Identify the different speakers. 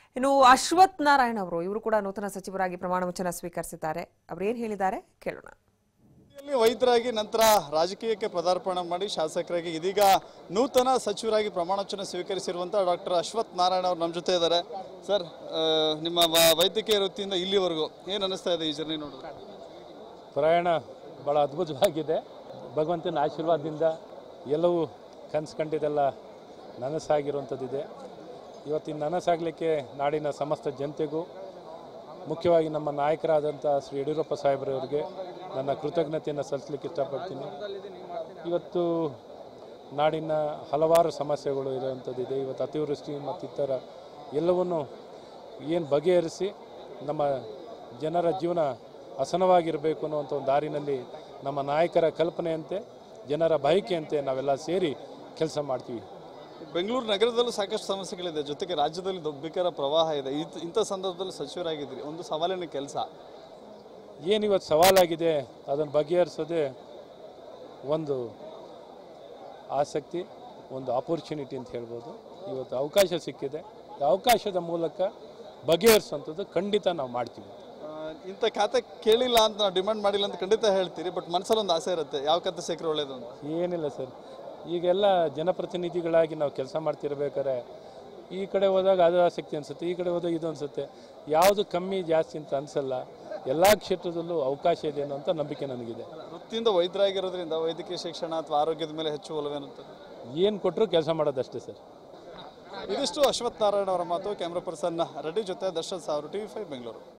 Speaker 1: ಇನ್ನು ಅಶ್ವಥ್ ನಾರಾಯಣ್ ಅವರು ಇವರು ಕೂಡ ನೂತನ ಸಚಿವರಾಗಿ ಪ್ರಮಾಣ ವಚನ ಸ್ವೀಕರಿಸಿದ್ದಾರೆ ಅವರು ಏನ್ ಹೇಳಿದ್ದಾರೆ ಕೇಳೋಣ
Speaker 2: ಇಲ್ಲಿ ವೈದ್ಯರಾಗಿ ನಂತರ ರಾಜಕೀಯಕ್ಕೆ ಪದಾರ್ಪಣೆ ಮಾಡಿ ಶಾಸಕರಾಗಿ ಇದೀಗ ನೂತನ ಸಚಿವರಾಗಿ ಪ್ರಮಾಣವಚನ ಸ್ವೀಕರಿಸಿರುವಂಥ ಡಾಕ್ಟರ್ ಅಶ್ವಥ್ ನಾರಾಯಣ ಅವರು ನಮ್ಮ ಜೊತೆ ಇದ್ದಾರೆ ಸರ್ ಆ, ನಿಮ್ಮ ವ- ವೈದ್ಯಕೀಯ ವೃತ್ತಿಯಿಂದ ಇಲ್ಲಿವರೆಗೂ ಏನು ಅನ್ನಿಸ್ತಾ ಇದೆ ಈ ಜರ್ನಿ ನೋಡಿದ್ರೆ
Speaker 3: ಪ್ರಯಾಣ ಭಾಳ ಅದ್ಭುತವಾಗಿದೆ ಭಗವಂತನ ಆಶೀರ್ವಾದದಿಂದ ಎಲ್ಲವೂ ಕನಸು ಕಂಡಿದ್ದೆಲ್ಲ ನನಸಾಗಿರುವಂಥದ್ದಿದೆ ಇವತ್ತಿನ ನನಸಾಗಲಿಕ್ಕೆ ನಾಡಿನ ಸಮಸ್ತ ಜನತೆಗೂ ಮುಖ್ಯವಾಗಿ ನಮ್ಮ ನಾಯಕರಾದಂಥ ಶ್ರೀ ಯಡಿಯೂರಪ್ಪ ಸಾಹೇಬ್ರವರಿಗೆ ನನ್ನ ಕೃತಜ್ಞತೆಯನ್ನು ಸಲ್ಲಿಸಲಿಕ್ಕೆ ಇಷ್ಟಪಡ್ತೀನಿ ಇವತ್ತು ನಾಡಿನ ಹಲವಾರು ಸಮಸ್ಯೆಗಳು ಇರುವಂಥದ್ದಿದೆ ಇವತ್ತು ಅತಿವೃಷ್ಟಿ ಮತ್ತಿತರ ಎಲ್ಲವನ್ನು ಏನು ಬಗೆಹರಿಸಿ ನಮ್ಮ ಜನರ ಜೀವನ ಹಸನವಾಗಿರಬೇಕು ಅನ್ನುವಂಥ ಒಂದು ದಾರಿನಲ್ಲಿ ನಮ್ಮ ನಾಯಕರ ಕಲ್ಪನೆಯಂತೆ ಜನರ ಬಯಕೆಯಂತೆ ನಾವೆಲ್ಲ ಸೇರಿ ಕೆಲಸ ಮಾಡ್ತೀವಿ
Speaker 2: ಬೆಂಗಳೂರು ನಗರದಲ್ಲೂ ಸಾಕಷ್ಟು ಸಮಸ್ಯೆಗಳಿದೆ ಜೊತೆಗೆ ರಾಜ್ಯದಲ್ಲಿ ದೊಡ್ಡ ಪ್ರವಾಹ ಇದೆ ಇತ್- ಇಂಥ ಸಂದರ್ಭದಲ್ಲಿ ಸಚಿವರಾಗಿದ್ದೀರಿ ಒಂದು ಸವಾಲಿನ ಕೆಲಸ
Speaker 3: ಏನಿವತ್ತು ಸವಾಲಾಗಿದೆ ಅದನ್ನು ಬಗೆಹರಿಸೋದೇ ಒಂದು ಆಸಕ್ತಿ ಒಂದು ಆಪರ್ಚುನಿಟಿ ಅಂತ ಹೇಳ್ಬೋದು ಇವತ್ತು ಅವಕಾಶ ಸಿಕ್ಕಿದೆ ಈ ಅವಕಾಶದ ಮೂಲಕ ಬಗೆಹರಿಸುವಂಥದ್ದು ಖಂಡಿತ ನಾವು ಮಾಡ್ತೀವಿ
Speaker 2: ಆ, ಇಂಥ ಖಾತೆ ಕೇಳಿಲ್ಲ ಅಂತ ನಾವು ಡಿಮಾಂಡ್ ಮಾಡಿಲ್ಲ ಅಂತ ಖಂಡಿತ ಹೇಳ್ತೀರಿ ಬಟ್ ಮನಸ್ಸಲ್ಲಿ ಒಂದು ಆಸೆ ಇರುತ್ತೆ ಯಾವ ಖಾತೆ ಸಿಕ್ಕರೆ ಒಳ್ಳೇದು ಅಂತ
Speaker 3: ಏನಿಲ್ಲ ಸರ್ ಈಗೆಲ್ಲ ಜನಪ್ರತಿನಿಧಿಗಳಾಗಿ ನಾವು ಕೆಲಸ ಮಾಡ್ತಿರ್ಬೇಕಾದ್ರೆ ಈ ಕಡೆ ಹೋದಾಗ ಅದು ಆಸಕ್ತಿ ಅನಿಸುತ್ತೆ ಈ ಕಡೆ ಹೋದಾಗ ಇದು ಅನಿಸುತ್ತೆ ಯಾವುದು ಕಮ್ಮಿ ಜಾಸ್ತಿ ಅಂತ ಅನಿಸಲ್ಲ ಎಲ್ಲ ಕ್ಷೇತ್ರದಲ್ಲೂ ಅವಕಾಶ ಇದೆ ಅನ್ನೋಂಥ ನಂಬಿಕೆ ನನಗಿದೆ
Speaker 2: ವೃತ್ತಿಯಿಂದ ವೈದ್ಯರಾಗಿರೋದ್ರಿಂದ ವೈದ್ಯಕೀಯ ಶಿಕ್ಷಣ ಅಥವಾ ಆರೋಗ್ಯದ ಮೇಲೆ ಹೆಚ್ಚು ಒಲವೇನುತ್ತೆ
Speaker 3: ಏನು ಕೊಟ್ಟರು ಕೆಲಸ ಮಾಡೋದಷ್ಟೇ ಸರ್
Speaker 2: ಇದಿಷ್ಟು ಅಶ್ವಥ್ ನಾರಾಯಣ ಅವರ ಮಾತು ಕ್ಯಾಮ್ರಾ ಪರ್ಸನ್ ರೆಡ್ಡಿ ಜೊತೆ ದರ್ಶನ್ ಸಾವರು ಟಿವಿ ಫೈವ್ ಬೆಂಗಳೂರು